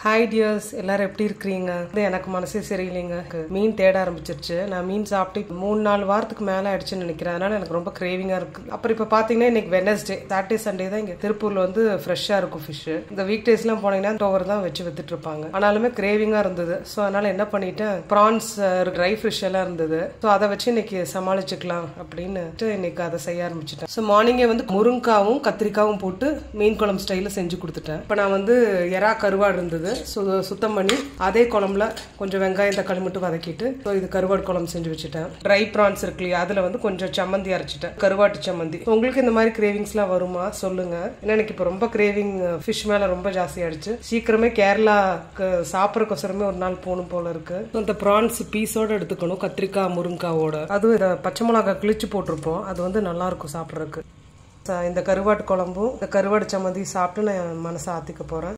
hi tears எல்லாரும் எப்படி இருக்கிறீங்க இது எனக்கு மனசே சரியில்லைங்க எனக்கு மீன் தேட ஆரம்பிச்சிருச்சு நான் மீன் சாப்பிட்டு மூணு நாலு வாரத்துக்கு மேலே ஆயிடுச்சுன்னு நினைக்கிறேன் அதனால எனக்கு ரொம்ப கிரேவிங்காக இருக்கு அப்புறம் இப்போ பார்த்தீங்கன்னா இன்னைக்கு வெனஸ்டே சாட்டர்டே சண்டே தான் இங்கே திருப்பூர்ல வந்து ஃப்ரெஷ்ஷாக இருக்கும் ஃபிஷ் இந்த வீக் டேஸ்லாம் போனீங்கன்னா டோவர் தான் வச்சு வித்துட்டு இருப்பாங்க ஆனாலுமே கிரேவிங்காக இருந்தது ஸோ அதனால என்ன பண்ணிட்டேன் ப்ரான்ஸ் ட்ரை ஃபிஷ் எல்லாம் இருந்தது ஸோ அதை வச்சு இன்னைக்கு சமாளிச்சுக்கலாம் அப்படின்னு இன்னைக்கு அதை செய்ய ஆரம்பிச்சிட்டேன் ஸோ மார்னிங்கே வந்து முருங்காவும் கத்திரிக்காவும் போட்டு மீன் குழம்பு ஸ்டைலில் செஞ்சு கொடுத்துட்டேன் இப்போ நான் வந்து எறா கருவாடு இருந்தது சு சுத்தம் பண்ணி அதே குழம்புல கொஞ்சம் வெங்காயம் தக்காளி மட்டும் வதக்கிட்டு ஸோ இது கருவாடு குழம்பு செஞ்சு வச்சுட்டேன் ட்ரை ப்ரான்ஸ் இருக்கு இல்லையா அதில் வந்து கொஞ்சம் சம்மந்தி அரைச்சிட்டேன் கருவாட்டு சம்மந்தி உங்களுக்கு இந்த மாதிரி கிரேவிங்ஸ்லாம் வருமா சொல்லுங்க ஏன்னா எனக்கு இப்போ ரொம்ப கிரேவிங் ஃபிஷ் மேலே ரொம்ப ஜாஸ்தி ஆயிடுச்சு சீக்கிரமே கேரளா சாப்பிட்றக்கொசரமே ஒரு நாள் போகணும் போல இருக்கு இந்த ப்ரான்ஸ் பீஸோட எடுத்துக்கணும் கத்திரிக்காய் முருங்காவோட அதுவும் இதை பச்சை மிளகாய் கிழிச்சு போட்டிருப்போம் அது வந்து நல்லா இருக்கும் சாப்பிட்றதுக்கு இந்த கருவாட்டு குழம்பும் இந்த கருவாடு சம்மந்தி சாப்பிட்டு நான் மனசை ஆத்திக்க போறேன்